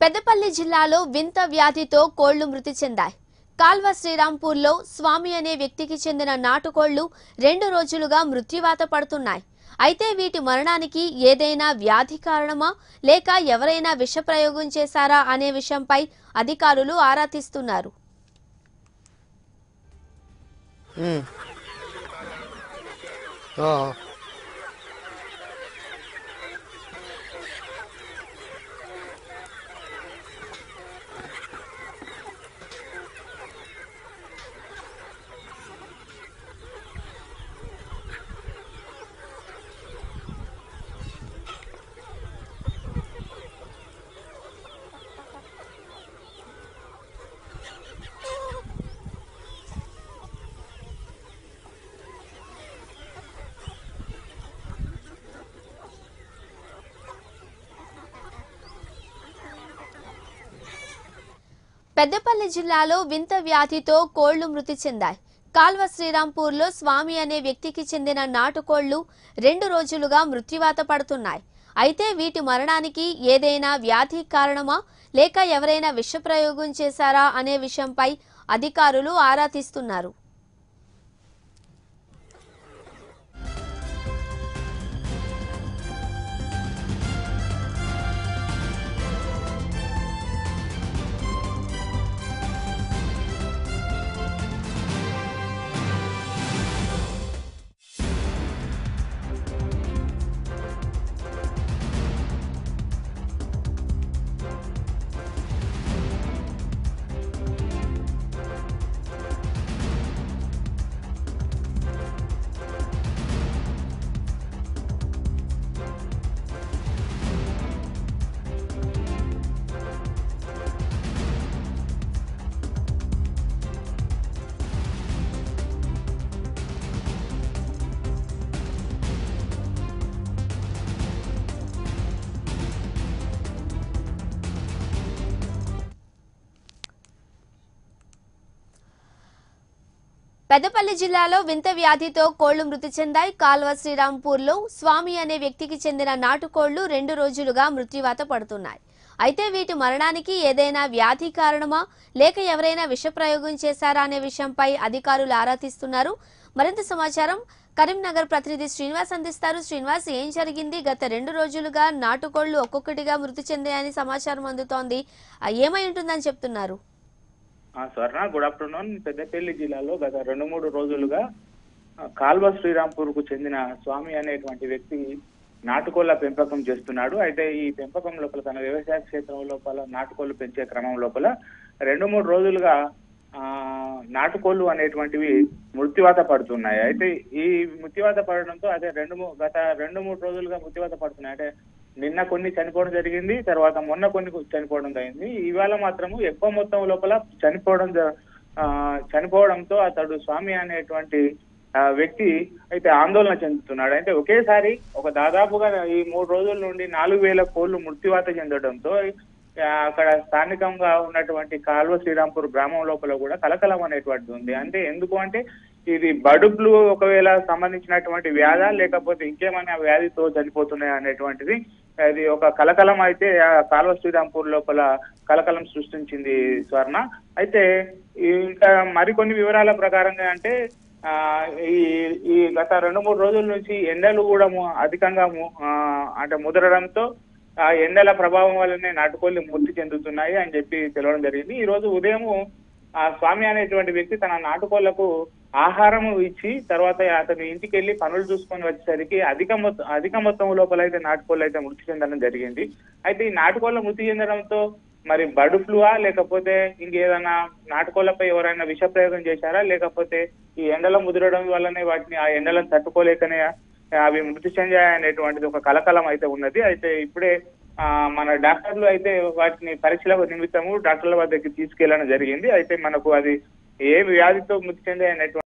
పెద్దపల్లి జిల్లాలో వింత వ్యాధితో కోళ్లు మృతి చెందాయి కాల్వ శ్రీరాంపూర్లో స్వామి అనే వ్యక్తికి చెందిన నాటుకోళ్లు రెండు రోజులుగా మృత్యువాత పడుతున్నాయి అయితే వీటి మరణానికి ఏదైనా వ్యాధి కారణమా లేక ఎవరైనా విషప్రయోగం చేశారా అనే విషయంపై అధికారులు ఆరా తీస్తున్నారు ఉమ్. ఆ. పెద్దపల్లి జిల్లాలో వింత వ్యాధితో కోళ్లు మృతి చెందాయి కాల్వ శ్రీరాంపూర్లో స్వామి అనే వ్యక్తికి చెందిన నాటుకోళ్లు రెండు రోజులుగా మృత్యువాత పడుతున్నాయి అయితే వీటి మరణానికి ఏదైనా వ్యాధి కారణమా లేక ఎవరైనా విషప్రయోగం చేశారా అనే విషయంపై అధికారులు ఆరా తీస్తున్నారు పెద్దపల్లి జిల్లాలో వింత వ్యాధితో కోళ్లు మృతి చెందాయి కాల్వ శ్రీరాంపూర్లో స్వామి అనే వ్యక్తికి చెందిన నాటుకోళ్లు రెండు రోజులుగా మృత్యువాత పడుతున్నాయి అయితే వీటి మరణానికి ఏదైనా వ్యాధి కారణమా లేక ఎవరైనా విషప్రయోగం చేశారా అనే విషయంపై అధికారులు ఆరా తీస్తున్నారు మరింత సమాచారం కరీంనగర్ ప్రతినిధి శ్రీనివాస్ అందిస్తారు శ్రీనివాస్ ఏం జరిగింది గత రెండు రోజులుగా నాటుకోళ్లు ఒక్కొక్కటిగా మృతి చెందాయని సమాచారం అందుతోంది ఆ, ఏమై ఉంటుందని చెప్తున్నారు ఆ, స్వర్ణ గుడ్ ఆఫ్టర్నూన్ పెద్దపల్లి జిల్లాలో గత రెండు మూడు రోజులుగా ఆ, కాల్వ శ్రీరాంపూర్ కు చెందిన స్వామి అనేటువంటి వ్యక్తి నాటుకోళ్ల పెంపకం చేస్తున్నాడు అయితే ఈ పెంపకం లోపల తన వ్యవసాయ క్షేత్రం లోపల నాటుకోళ్లు పెంచే క్రమం లోపల రెండు మూడు రోజులుగా ఆ నాటుకోళ్లు అనేటువంటివి మృత్యువాత పడుతున్నాయి అయితే ఈ మృత్యువాత పడడంతో అదే రెండు మూ- గత రెండు మూడు రోజులుగా మృత్యువాత పడుతున్నాయి అంటే నిన్న కొన్ని చనిపోవడం జరిగింది తర్వాత మొన్న కొన్ని చనిపోవడం జరిగింది ఇవాళ మాత్రము ఎక్కువ మొత్తం లోపల చనిపోవడం జ- ఆ, చనిపోవడంతో అతడు స్వామి అనేటువంటి ఆ, వ్యక్తి అయితే ఆందోళన చెందుతున్నాడు అంటే ఒకేసారి ఒక దాదాపుగా ఈ మూడు రోజుల నుండి నాలుగు వేల కోళ్లు మృత్యువాత చెందడంతో ఆ, అక్కడ స్థానికంగా ఉన్నటువంటి కాల్వ శ్రీరాంపూర్ గ్రామం లోపల కూడా కలకలం అనేటువంటిది ఉంది అంటే ఎందుకు అంటే ఇది బర్డ్ ఫ్లూ ఒకవేళ సంబంధించినటువంటి వ్యాధ లేకపోతే ఇంకేమైనా వ్యాధితో చనిపోతున్నాయి అనేటువంటిది అది ఒక కలకలం అయితే ఆ కాల్వ శ్రీరాంపూర్ లోపల కలకలం సృష్టించింది స్వర్ణ అయితే ఇంకా మరికొన్ని వివరాల ప్రకారంగా అంటే ఆ ఈ ఈ గత రెండు మూడు రోజుల నుంచి ఎండలు కూడా ము- అధికంగా ము- ఆ, అంటే ముదరడంతో ఆ ఎండల ప్రభావం వల్లనే నాటుకోళ్లు మృతి చెందుతున్నాయి అని చెప్పి తెలవడం జరిగింది ఈ రోజు ఉదయము ఆ స్వామి అనేటువంటి వ్యక్తి తన నాటుకోళ్లకు ఆహారం ఇచ్చి తర్వాత అతను ఇంటికి వెళ్ళి పనులు చూసుకొని వచ్చేసరికి అధిక మొత్తం అధిక మొత్తం లోపల అయితే నాటుకోళ్ళు అయితే మృతి చెందడం జరిగింది అయితే ఈ నాటుకోళ్ళ మృతి చెందడంతో మరి బర్డ్ ఫ్లూవా లేకపోతే ఇంకేదైనా నాటుకోళ్లపై ఎవరైనా విషప్రయోగం చేశారా లేకపోతే ఈ ఎండలో ముదిరడం వల్లనే వాటిని ఆ ఎండలను తట్టుకోలేకనే అవి మృతి చెందాయి అనేటువంటిది ఒక కలకలం అయితే ఉన్నది అయితే ఇప్పుడే ఆ మన డాక్టర్లు అయితే వాటిని పరీక్షల నిమిత్తము డాక్టర్ల వద్దకి తీసుకెళ్లడం జరిగింది అయితే మనకు అది ఏ వ్యాధితో మృతి చెందాయి అనేటువంటి